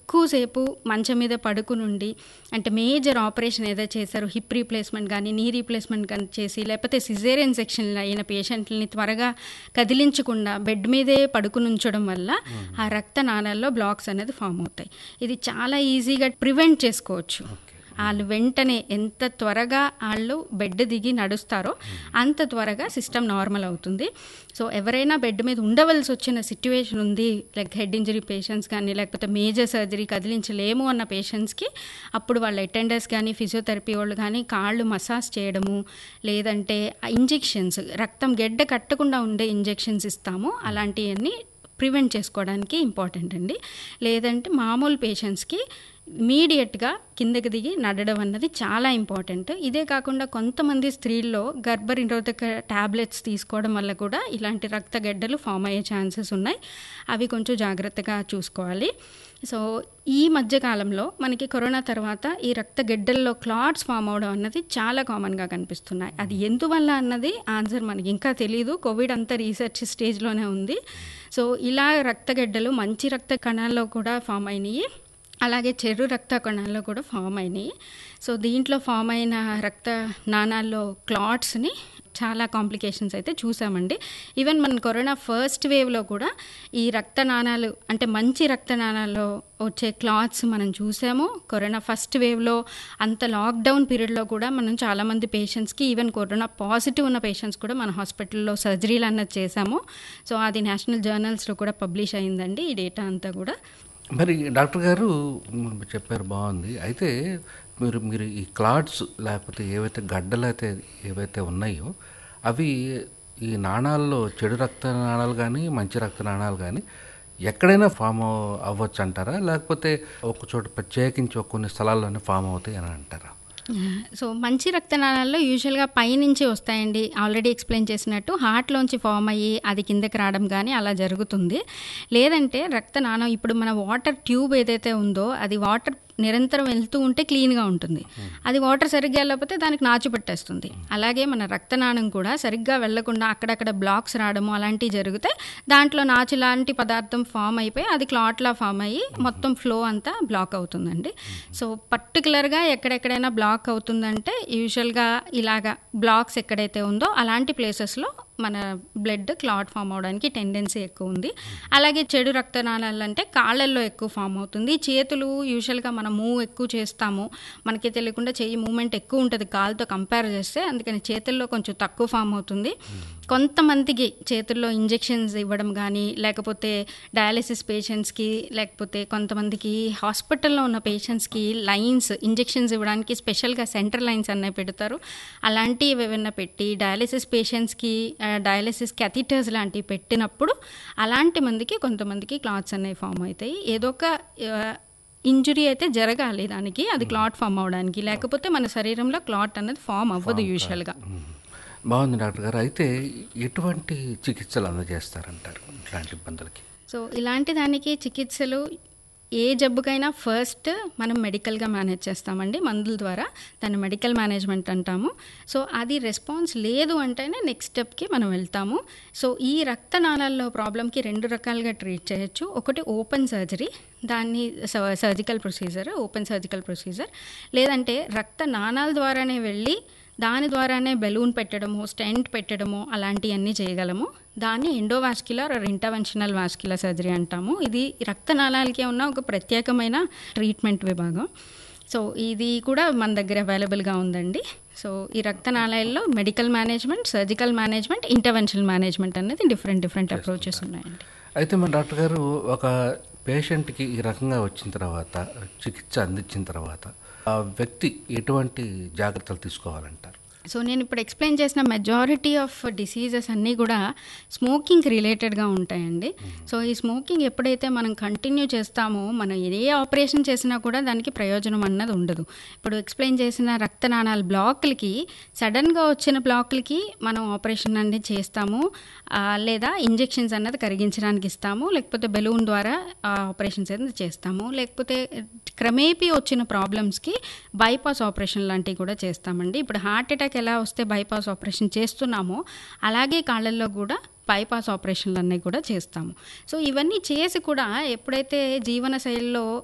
ఎక్కువసేపు మంచం మీద పడుకుని ఉండి అంటే మేజర్ ఆపరేషన్ ఏదో చేశారో హిప్ రీప్లేస్మెంట్ కానీ నీ రీప్లేస్మెంట్ కానీ చేసి లేకపోతే సిజేరియన్ సెక్షన్ అయిన పేషెంట్లని త్వరగా కదిలించకుండా బెడ్ మీదే పడుకుని ఉంచడం వల్ల ఆ రక్త నాణాల్లో బ్లాక్స్ అనేది ఫామ్ అవుతాయి ఇది చాలా ఈజీగా ప్రివెంట్ చేసుకోవచ్చు వాళ్ళు వెంటనే ఎంత త్వరగా వాళ్ళు బెడ్ దిగి నడుస్తారో అంత త్వరగా సిస్టమ్ నార్మల్ అవుతుంది సో ఎవరైనా బెడ్ మీద ఉండవలసి వచ్చిన సిట్యువేషన్ ఉంది లైక్ హెడ్ ఇంజరీ పేషెంట్స్ కానీ లేకపోతే మేజర్ సర్జరీ కదిలించలేము అన్న పేషెంట్స్కి అప్పుడు వాళ్ళ అటెండర్స్ కానీ ఫిజియోథెరపీ వాళ్ళు కానీ కాళ్ళు మసాజ్ చేయడము లేదంటే ఇంజెక్షన్స్ రక్తం గెడ్డ కట్టకుండా ఉండే ఇంజెక్షన్స్ ఇస్తాము అలాంటివన్నీ ప్రివెంట్ చేసుకోవడానికి ఇంపార్టెంట్ అండి లేదంటే మామూలు పేషెంట్స్కి ఇమీడియట్గా కిందకి దిగి నడడం అన్నది చాలా ఇంపార్టెంట్ ఇదే కాకుండా కొంతమంది స్త్రీల్లో గర్భనిరోధక ట్యాబ్లెట్స్ తీసుకోవడం వల్ల కూడా ఇలాంటి రక్తగడ్డలు ఫామ్ అయ్యే ఛాన్సెస్ ఉన్నాయి అవి కొంచెం జాగ్రత్తగా చూసుకోవాలి సో ఈ మధ్యకాలంలో మనకి కరోనా తర్వాత ఈ రక్తగడ్డల్లో క్లాట్స్ ఫామ్ అవడం అన్నది చాలా కామన్గా కనిపిస్తున్నాయి అది ఎందువల్ల అన్నది ఆన్సర్ మనకి ఇంకా తెలియదు కోవిడ్ అంతా రీసెర్చ్ స్టేజ్లోనే ఉంది సో ఇలా రక్తగడ్డలు మంచి రక్త కణాల్లో కూడా ఫామ్ అయినాయి అలాగే చెరు రక్త కణాల్లో కూడా ఫామ్ అయినాయి సో దీంట్లో ఫామ్ అయిన రక్త నాణాల్లో క్లాట్స్ని చాలా కాంప్లికేషన్స్ అయితే చూసామండి ఈవెన్ మన కరోనా ఫస్ట్ వేవ్లో కూడా ఈ రక్త నాణాలు అంటే మంచి రక్త నాణాల్లో వచ్చే క్లాత్స్ మనం చూసాము కరోనా ఫస్ట్ వేవ్లో అంత లాక్డౌన్ పీరియడ్లో కూడా మనం చాలామంది పేషెంట్స్కి ఈవెన్ కరోనా పాజిటివ్ ఉన్న పేషెంట్స్ కూడా మన హాస్పిటల్లో సర్జరీలు అన్నది చేశాము సో అది నేషనల్ జర్నల్స్లో కూడా పబ్లిష్ అయిందండి ఈ డేటా అంతా కూడా మరి డాక్టర్ గారు మీరు చెప్పారు బాగుంది అయితే మీరు మీరు ఈ క్లాట్స్ లేకపోతే ఏవైతే గడ్డలు అయితే ఏవైతే ఉన్నాయో అవి ఈ నాణాల్లో చెడు రక్త నాణాలు కానీ మంచి రక్త నాణాలు కానీ ఎక్కడైనా ఫామ్ అవ్వచ్చు అంటారా లేకపోతే ఒక చోట ప్రత్యేకించి ఒక కొన్ని స్థలాల్లోనే ఫామ్ అవుతాయి అని అంటారా సో మంచి రక్తనాళాల్లో యూజువల్గా పైనుంచి వస్తాయండి ఆల్రెడీ ఎక్స్ప్లెయిన్ చేసినట్టు హార్ట్లోంచి ఫామ్ అయ్యి అది కిందకి రావడం కానీ అలా జరుగుతుంది లేదంటే రక్తనాళం ఇప్పుడు మన వాటర్ ట్యూబ్ ఏదైతే ఉందో అది వాటర్ నిరంతరం వెళ్తూ ఉంటే క్లీన్గా ఉంటుంది అది వాటర్ సరిగ్గా వెళ్ళకపోతే దానికి నాచు పట్టేస్తుంది అలాగే మన రక్తనాళం కూడా సరిగ్గా వెళ్లకుండా అక్కడక్కడ బ్లాక్స్ రావడము అలాంటివి జరిగితే దాంట్లో నాచు లాంటి పదార్థం ఫామ్ అయిపోయి అది క్లాట్లా ఫామ్ అయ్యి మొత్తం ఫ్లో అంతా బ్లాక్ అవుతుందండి సో పర్టికులర్గా ఎక్కడెక్కడైనా బ్లాక్ అవుతుందంటే యూజువల్గా ఇలాగా బ్లాక్స్ ఎక్కడైతే ఉందో అలాంటి ప్లేసెస్లో మన బ్లడ్ క్లాట్ ఫామ్ అవడానికి టెండెన్సీ ఎక్కువ ఉంది అలాగే చెడు రక్తనాళాలు అంటే కాళ్ళల్లో ఎక్కువ ఫామ్ అవుతుంది చేతులు యూజువల్గా మనం మూవ్ ఎక్కువ చేస్తాము మనకి తెలియకుండా చెయ్యి మూమెంట్ ఎక్కువ ఉంటుంది కాలుతో కంపేర్ చేస్తే అందుకని చేతుల్లో కొంచెం తక్కువ ఫామ్ అవుతుంది కొంతమందికి చేతుల్లో ఇంజెక్షన్స్ ఇవ్వడం కానీ లేకపోతే డయాలిసిస్ పేషెంట్స్కి లేకపోతే కొంతమందికి హాస్పిటల్లో ఉన్న పేషెంట్స్కి లైన్స్ ఇంజెక్షన్స్ ఇవ్వడానికి స్పెషల్గా సెంటర్ లైన్స్ అన్నవి పెడతారు అలాంటివి ఏమైనా పెట్టి డయాలిసిస్ పేషెంట్స్కి డయాలిసిస్ క్యాథిటర్స్ లాంటివి పెట్టినప్పుడు అలాంటి మందికి కొంతమందికి క్లాత్స్ అనేవి ఫామ్ అవుతాయి ఏదో ఒక ఇంజురీ అయితే జరగాలి దానికి అది క్లాట్ ఫామ్ అవడానికి లేకపోతే మన శరీరంలో క్లాట్ అనేది ఫామ్ అవ్వదు యూజువల్గా బాగుంది డాక్టర్ గారు అయితే ఎటువంటి చికిత్సలు అందజేస్తారంటారు ఇట్లాంటి ఇబ్బందులకి సో ఇలాంటి దానికి చికిత్సలు ఏ జబ్బుకైనా ఫస్ట్ మనం మెడికల్గా మేనేజ్ చేస్తామండి మందుల ద్వారా దాన్ని మెడికల్ మేనేజ్మెంట్ అంటాము సో అది రెస్పాన్స్ లేదు అంటేనే నెక్స్ట్ స్టెప్కి మనం వెళ్తాము సో ఈ రక్తనాళాల్లో ప్రాబ్లంకి రెండు రకాలుగా ట్రీట్ చేయొచ్చు ఒకటి ఓపెన్ సర్జరీ దాన్ని surgical procedure open surgical procedure లేదంటే రక్త నాణాల ద్వారానే వెళ్ళి దాని ద్వారానే బెలూన్ పెట్టడము స్టెంట్ పెట్టడము అలాంటివన్నీ చేయగలము దాన్ని endovascular or interventional vascular surgery అంటాము ఇది రక్తనాళాలకే ఉన్న ఒక ప్రత్యేకమైన ట్రీట్మెంట్ విభాగం సో ఇది కూడా మన దగ్గర అవైలబుల్గా ఉందండి సో ఈ రక్తనాళాల్లో medical management surgical management interventional management అనేది డిఫరెంట్ డిఫరెంట్ అప్రోచెస్ ఉన్నాయండి అయితే మన డాక్టర్ గారు ఒక పేషెంట్కి ఈ రకంగా వచ్చిన తర్వాత చికిత్స అందించిన తర్వాత ఆ వ్యక్తి ఎటువంటి జాగ్రత్తలు తీసుకోవాలంటారు సో నేను ఇప్పుడు ఎక్స్ప్లెయిన్ చేసిన మెజారిటీ ఆఫ్ డిసీజెస్ అన్నీ కూడా స్మోకింగ్ రిలేటెడ్గా ఉంటాయండి సో ఈ స్మోకింగ్ ఎప్పుడైతే మనం కంటిన్యూ చేస్తామో మనం ఏ ఆపరేషన్ చేసినా కూడా దానికి ప్రయోజనం అన్నది ఉండదు ఇప్పుడు ఎక్స్ప్లెయిన్ చేసిన రక్తనాళాల బ్లాక్లకి సడన్గా వచ్చిన బ్లాక్లకి మనం ఆపరేషన్ అనేది చేస్తాము లేదా ఇంజెక్షన్స్ అన్నది కరిగించడానికి ఇస్తాము లేకపోతే బెలూన్ ద్వారా ఆపరేషన్స్ అనేది చేస్తాము లేకపోతే క్రమేపీ వచ్చిన ప్రాబ్లమ్స్కి బైపాస్ ఆపరేషన్ లాంటివి కూడా చేస్తామండి ఇప్పుడు హార్ట్ అటాక్ ఎలా వస్తే బైపాస్ ఆపరేషన్ చేస్తున్నామో అలాగే కాళ్ళల్లో కూడా బైపాస్ ఆపరేషన్లు అన్నీ కూడా చేస్తాము సో ఇవన్నీ చేసి కూడా ఎప్పుడైతే జీవన శైలిలో